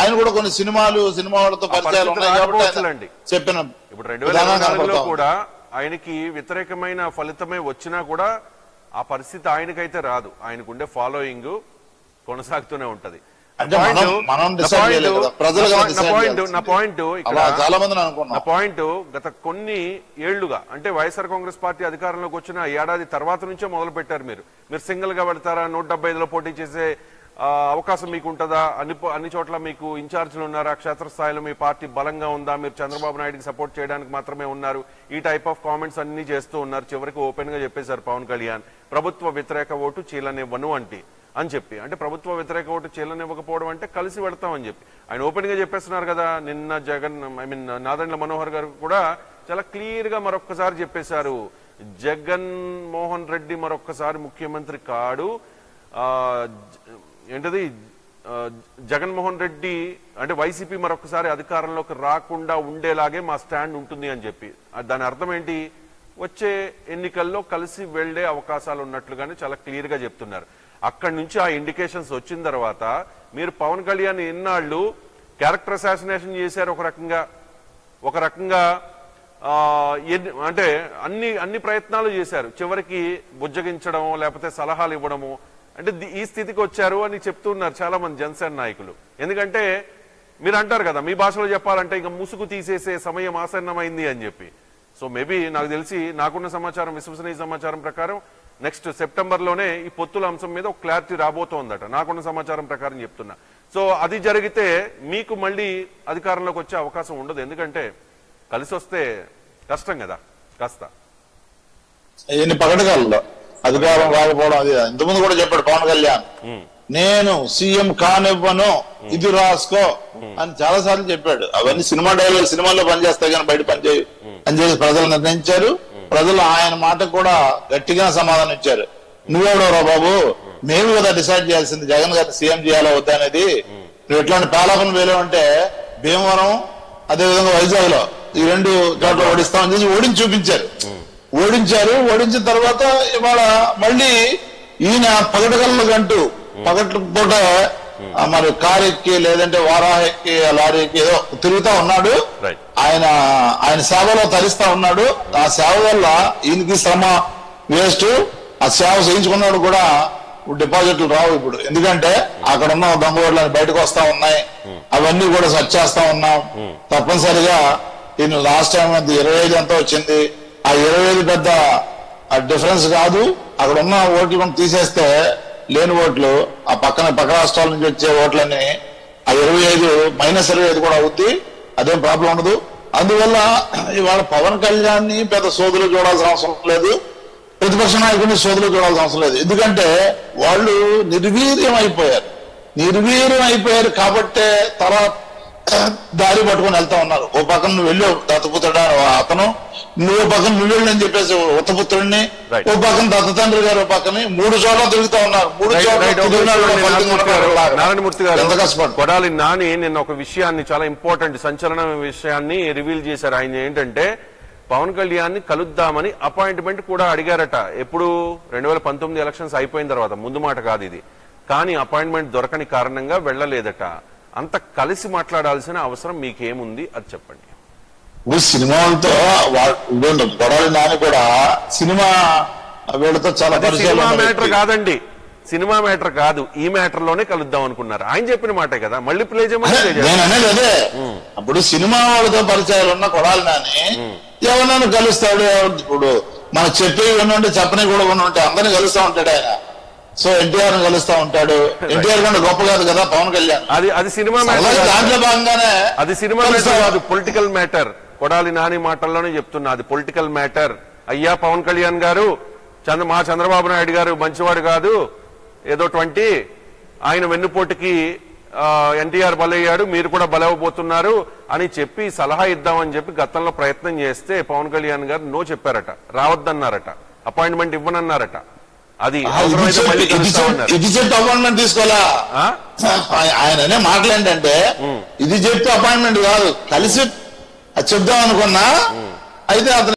ఆయన కూడా కొన్ని సినిమాలు సినిమా వాళ్ళతో పరిచయాలు పరిస్థితి ఉన్నాయి కాబట్టి ఆయన రాకపోవచ్చులేండి. చెప్పిన ఇప్పుడు రెండు వేల విధానం ఇరవై నాలుగులో కనపడతా ఉంది. కూడా ఆయనకి వ్యతిరేకమైన ఫలితమే వచ్చినా కూడా ఆ పరిస్థితి ఆయనకైతే రాదు ఆయనకుండే ఫాలోయింగ్ కొనసాగుతూనే ఉంటది అంటే మనం- మనం decide చేయలేదు కదా. ప్రజలు కదా decide పాయింట్ చేయాల్సింది. నా పాయింట్ ఇక్కడ అలా చాలా మందిని నా అనుకున్నాం పాయింట్ గత కొన్ని ఏళ్లుగా అంటే వైఎస్ఆర్ కాంగ్రెస్ పార్టీ అధికారంలోకి వచ్చిన ఏడాది తర్వాత నుంచే మొదలు పెట్టారు మీరు మీరు సింగిల్ గా వెళ్తారా నూట డెబ్బై ఐదులో పోటీ చేసే ఆ, అవకాశం మీకు ఉంటుందా అన్ని పో- అన్ని చోట్ల మీకు ఇన్ఛార్జీలు ఉన్నారా క్షేత్రస్థాయిలో మీ పార్టీ బలంగా ఉందా మీరు చంద్రబాబు నాయుడుకి సపోర్ట్ చేయడానికి మాత్రమే ఉన్నారు ఈ టైప్ ఆఫ్ కామెంట్స్ అన్ని చేస్తూ ఉన్నారు చివరికి ఓపెన్ గా చెప్పేశారు పవన్ కళ్యాణ్ ప్రభుత్వ వ్యతిరేక ఓటు చీలనివ్వను అంటే అని చెప్పి అంటే ప్రభుత్వ వ్యతిరేక ఓటు చీలనివ్వకపోవడం అంటే కలిసి వెళ్తామని చెప్పి ఆయన ఓపెన్ గా చెప్పేస్తున్నారు కదా నిన్న జగన్ ఐ మీన్ నాదండ్ల మనోహర్ గారు కూడా చాలా క్లియర్ గా మరొక్కసారి చెప్పేశారు జగన్ మోహన్ రెడ్డి మరొక్కసారి ముఖ్యమంత్రి కాడు ఆ, జ- ఏంటది ఆ, జగన్మోహన్ రెడ్డి అంటే వైసీపీ మరొకసారి అధికారంలోకి రాకుండా ఉండేలాగే మా స్టాండ్ ఉంటుంది అని చెప్పి ఆ, దాని అర్థం ఏంటి వచ్చే ఎన్నికల్లో కలిసి వెళ్లే అవకాశాలు ఉన్నట్లుగానే చాలా క్లియర్ గా చెప్తున్నారు అక్కడి నుంచి ఆ ఇండికేషన్స్ వచ్చిన తర్వాత మీరు పవన్ కళ్యాణ్ ఎన్నాళ్ళు క్యారెక్టర్ అసాసినేషన్ చేశారు ఒక రకంగా ఒక రకంగా ఆ, ఎన్ని- అంటే అన్ని అన్ని ప్రయత్నాలు చేశారు చివరికి బుజ్జగించడం లేకపోతే సలహాలు ఇవ్వడము అంటే ది- ఈ స్థితికి వచ్చారు అని చెప్తున్నారు చాలా మంది జనసేన నాయకులు ఎందుకంటే మీరు అంటారు కదా మీ భాషలో చెప్పాలంటే ఇంకా ముసుగు తీసేసే సమయం ఆసన్నమైంది అని చెప్పి సో మేబీ నాకు తెలిసి నాకున్న సమాచారం విశ్వసనీయ సమాచారం ప్రకారం నెక్స్ట్ సెప్టెంబర్ లోనే ఈ పొత్తుల అంశం మీద ఒక క్లారిటీ రాబోతోందట నాకున్న సమాచారం ప్రకారం చెప్తున్నా సో అది జరిగితే మీకు మళ్ళీ అధికారంలోకి వచ్చే అవకాశం ఉండదు ఎందుకంటే కలిసి వస్తే కష్టం కదా కాస్త ఎన్ని పగడగల్లో అధికారం రాకపోవడం అది ఇంతకుముందు కూడా చెప్పాడు పవన్ కళ్యాణ్ నేను సీఎం కానివ్వను ఇది రాసుకో అని చాలా సార్లు చెప్పాడు అవన్నీ సినిమా డైలాగ్ సినిమాల్లో పనిచేస్తాయి కానీ బయట పనిచేయ పనిచేసి ప్రజలు నిర్ణయించారు ప్రజలు ఆయన మాట కూడా గట్టిగా సమాధానం ఇచ్చారు నువ్వెవడోరా బాబు మేము కదా డిసైడ్ చేయాల్సింది జగన్ గారిని సీఎం చేయాలా వద్దా అనేది నువ్వు ఎట్లాంటి పాలకం వేలు అంటే భీమవరం అదే విధంగా వైజాగ్ లో ఈ రెండు చోట్ల ఓడిస్తామని చెప్పి ఓడించి చూపించారు ఓడించారు ఓడించిన తర్వాత ఇవాళ మళ్ళీ ఈయన పగటగల్లు గంటూ పగటి పూట ఆ, మరి కారు ఎక్కి లేదంటే వారాహ ఎక్కి ఆ లారీ ఎక్కి ఏదో తిరుగుతా ఉన్నాడు Right. ఆయన ఆయన సేవలో తరిస్తా ఉన్నాడు ఆ సేవ వల్ల ఈయనకి శ్రమ వేస్ట్ ఆ సేవ చేయించుకున్నాడు కూడా డిపాజిట్లు రావు ఇప్పుడు ఎందుకంటే అక్కడ ఉన్న దొంగ ఓట్లని బయటకు వస్తా ఉన్నాయి అవన్నీ కూడా సెర్చ్ చేస్తా ఉన్నాం తప్పనిసరిగా ఈయన లాస్ట్ టైం అది ఇరవై ఐదు ఎంత వచ్చింది ఆ ఇరవై ఐదు పెద్ద డిఫరెన్స్ కాదు అక్కడ ఉన్న ఓట్లు కూడా తీసేస్తే లేని ఓట్లు ఆ పక్కన పక్క రాష్ట్రాల నుంచి వచ్చే ఓట్లని ఆ ఇరవై ఐదు మైనస్ ఇరవై ఐదు కూడా అవుద్ది అదేం ప్రాబ్లం ఉండదు అందువల్ల ఇవాళ పవన్ కళ్యాణ్ ని పెద్ద సోదులు చూడాల్సిన అవసరం లేదు ప్రతిపక్ష నాయకుడిని సోదులు చూడాల్సిన అవసరం లేదు ఎందుకంటే వాళ్ళు నిర్వీర్యం అయిపోయారు నిర్వీర్యం అయిపోయారు కాబట్టే తర్వాత దారి పట్టుకొని వెళ్తా ఉన్నారు ఓ పక్కన నువ్వు వెళ్ళి దత్తపుత్రుడు అతను నువ్వు పక్కన నువ్వు వెళ్ళి అని చెప్పేసి ఉత్తపుత్రుడిని Right. ఓ పక్కన దత్త తండ్రి గారు ఓ పక్కన మూడు చోట్ల తిరుగుతా ఉన్నారు మూడు రైట్, చోట్ల రైట్, ఒక తిరిగినా నిమిషం కూడా అండి, ఫలితం నారాయణమూర్తి గారు, ఉండదు. నారాయణమూర్తి గారు ఎంత కష్టపడు కొడాలి నాని నిన్న ఒక విషయాన్ని చాలా ఇంపార్టెంట్ సంచలన విషయాన్ని రివీల్ చేశారు ఆయన ఏంటంటే పవన్ కళ్యాణ్ ని కలుద్దామని అపాయింట్మెంట్ కూడా అడిగారట ఎప్పుడు రెండు వేల పంతొమ్మిది ఎలక్షన్స్ అయిపోయిన తర్వాత ముందు మాట కాదు ఇది కానీ అపాయింట్మెంట్ దొరకని కారణంగా వెళ్ళలేదట అంత కలిసి మాట్లాడాల్సిన అవసరం మీకేముంది అది చెప్పండి ఇప్పుడు సినిమాలతో వా- ఇదిగోండి, కొడాలి నాని కూడా సినిమా వీళ్ళతో చాలా అది పరిచయాలు సినిమా ఉన్న మ్యాటర్ వ్యక్తి. కాదండి సినిమా మ్యాటర్ కాదు ఈ మ్యాటర్ లోనే కలుద్దాం అనుకున్నారు ఆయన చెప్పిన మాటే కదా మళ్ళీ ప్లే చేయమని అదే, play చేస్తారు. నేను అనేది అదే అప్పుడు సినిమా వాళ్ళతో పరిచయాలు ఉన్న కొడాలి నాని ఎవరినైనా కలుస్తాడు ఎవరు- ఇప్పుడు మనం చెప్పేవి ఉంటే చెప్పని కూడా ఉంటే అందరిని కలుస్తా ఉంటాడు ఆయన సో ఎన్టీఆర్ ని కలుస్తా ఉంటాడు ఎన్టీఆర్ కంటే గొప్ప కాదు కదా పవన్ కళ్యాణ్ అది అది సినిమా అలాగే మ్యాటర్ దాంట్లో భాగంగానే అది సినిమా కలుస్తా మ్యాటర్ కాదు పొలిటికల్ మ్యాటర్ కొడాలి నాని మాటల్లోనే చెప్తున్నా అది పొలిటికల్ మ్యాటర్ అయ్యా పవన్ కళ్యాణ్ గారు చంద్ర మా చంద్రబాబు నాయుడు గారు మంచివాడు కాదు ఏదో ట్వంటీ ఆయన వెన్నుపోటుకి ఎన్టీఆర్ బలయ్యాడు మీరు కూడా బలవబోతున్నారు అని చెప్పి సలహా ఇద్దామని చెప్పి గతంలో ప్రయత్నం చేస్తే పవన్ కళ్యాణ్ గారు నో చెప్పారట రావద్దన్నారట అపాయింట్మెంట్ ఇవ్వనన్నారట అది ఆ, ఇది అవసరమైతే చెప్పి- మళ్ళీ ఇది కలుస్తామన్నారు. చెప్పి- ఇది చెప్పి అపాయింట్మెంట్ తీసుకోవాలా ఆ? ఆయ- ఆయన అనే మాటలు ఏంటంటే ఇది చెప్పి అపాయింట్మెంట్ కాదు కలిసి అది చెప్దాం అనుకున్నా అయితే అతను